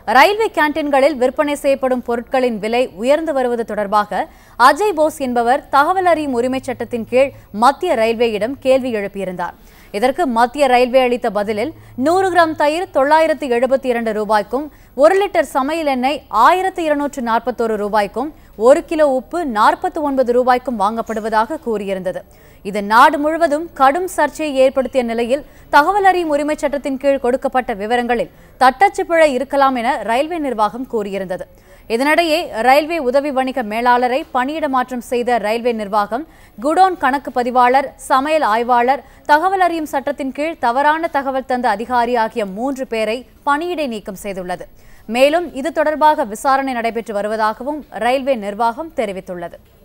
railway கேண்டீன்களில் விற்பனை செய்யப்படும் பொருட்களின் விலை உயர்ந்து வருவது தொடர்பாக அஜய் போஸ் என்பவர் தகவல் அறியும் உரிமைச் சட்டத்தின் கீழ் மத்திய ரயில்வேயிடம் கேள்வி எழுப்பியிருந்தார் இதற்கு மத்திய ரயில்வே அளித்த பதிலில் நூறு கிராம் தயிர் தொள்ளாயிரத்து எழுபத்தி இரண்டு ரூபாய்க்கும் ஒரு லிட்டர் சமையல் எண்ணெய் ஆயிரத்து இருநூற்று நாற்பத்தோரு ரூபாய்க்கும் ஒரு கிலோ உப்பு நாற்பத்தி ஒன்பது ரூபாய்க்கும் வாங்கப்படுவதாக கூறியிருந்தது இது நாடு முழுவதும் கடும் சர்ச்சையை ஏற்படுத்திய நிலையில் தகவல் அறியும் உரிமைச் சட்டத்தின் கீழ் கொடுக்கப்பட்ட விவரங்களில் தட்டச்சு பிழை இருக்கலாம் என ரயில்வே நிர்வாகம் கூறியிருந்தது இதனிடையே ரயில்வே உதவி வணிக மேலாளரை பணியிட மாற்றம் செய்த ரயில்வே நிர்வாகம் குடோன் கணக்கு பதிவாளர் சமையல் ஆய்வாளர் தகவல் அறியும் சட்டத்தின் கீழ் தவறான தகவல் தந்த அதிகாரி ஆகிய மூன்று பேரை பணியிடை நீக்கம் செய்துள்ளது மேலும் இது தொடர்பாக விசாரணை நடைபெற்று வருவதாகவும் ரயில்வே நிர்வாகம் தெரிவித்துள்ளது